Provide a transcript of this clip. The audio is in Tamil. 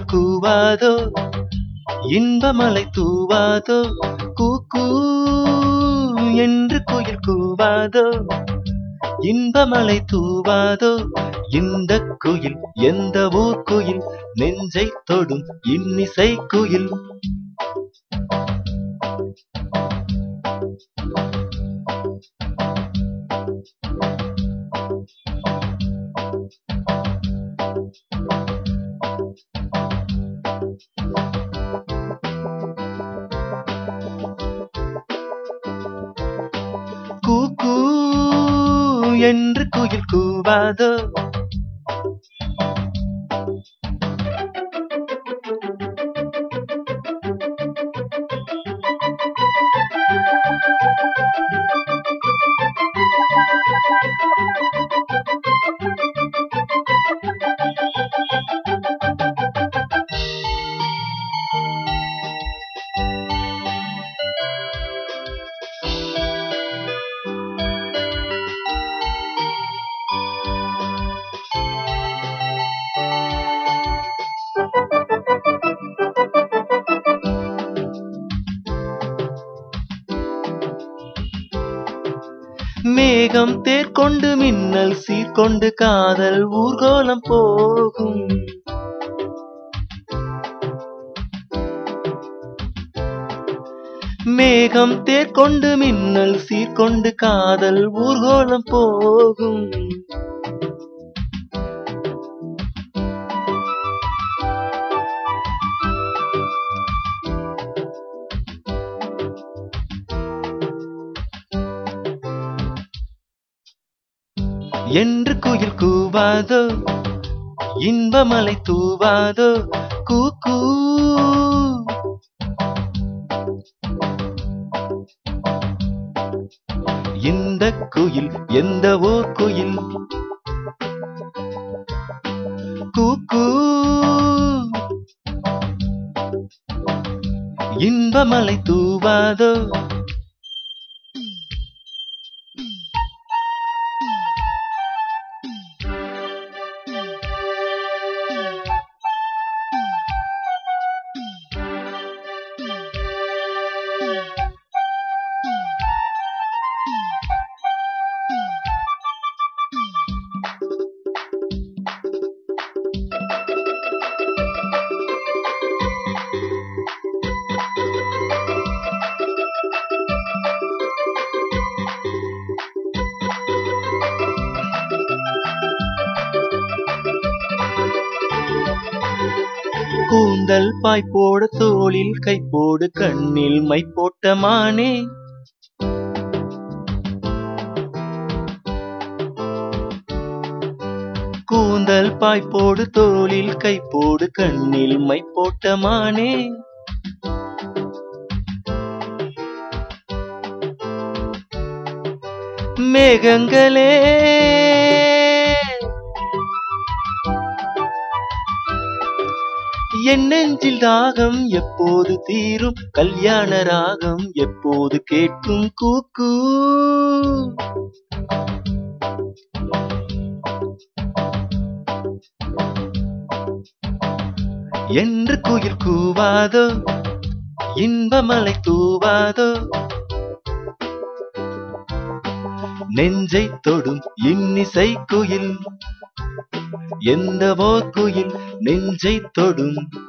கூவாதோ இன்பமலை தூவாதோ கூக்கூ என்று குயில் கூவாதோ இன்பமலை தூவாதோ இந்த குயில் எந்த ஊர் குயில் நெஞ்சை தொடும் இன்னிசை குயில் கூக்கூ என்று குயில் கூவாதோ மேகம் தேர்கொண்டு மின்னல் சீர்கொண்டு காதல் ஊர்கோலம் போகும் மேகம் தேர்கொண்டு மின்னல் சீர்கொண்டு காதல் ஊர்கோலம் போகும் என்று குயில் கூவாதோ இன்பமலை தூவாதோ கூக்கூ இந்த குயில் எந்த ஓர் குயில் கூக்கூ இன்பமலை தூவாதோ கூந்தல் பாய் போட தோளில் கை போடு கண்ணில் மை போட்ட மானே கூந்தல் பாய் போடு தோளில் கை போடு கண்ணில் மை போட்ட மானே மேகங்களே என் நெஞ்சில் தாகம் எப்போது தீரும் கல்யாண ராகம் எப்போது கேட்கும் கூக்கூ என்று குயில் கூவாதோ இன்பமலை தூவாதோ நெஞ்சை தொடும் இன்னிசை குயில் எந்த ஓர் குயில் நெஞ்சை தொடும்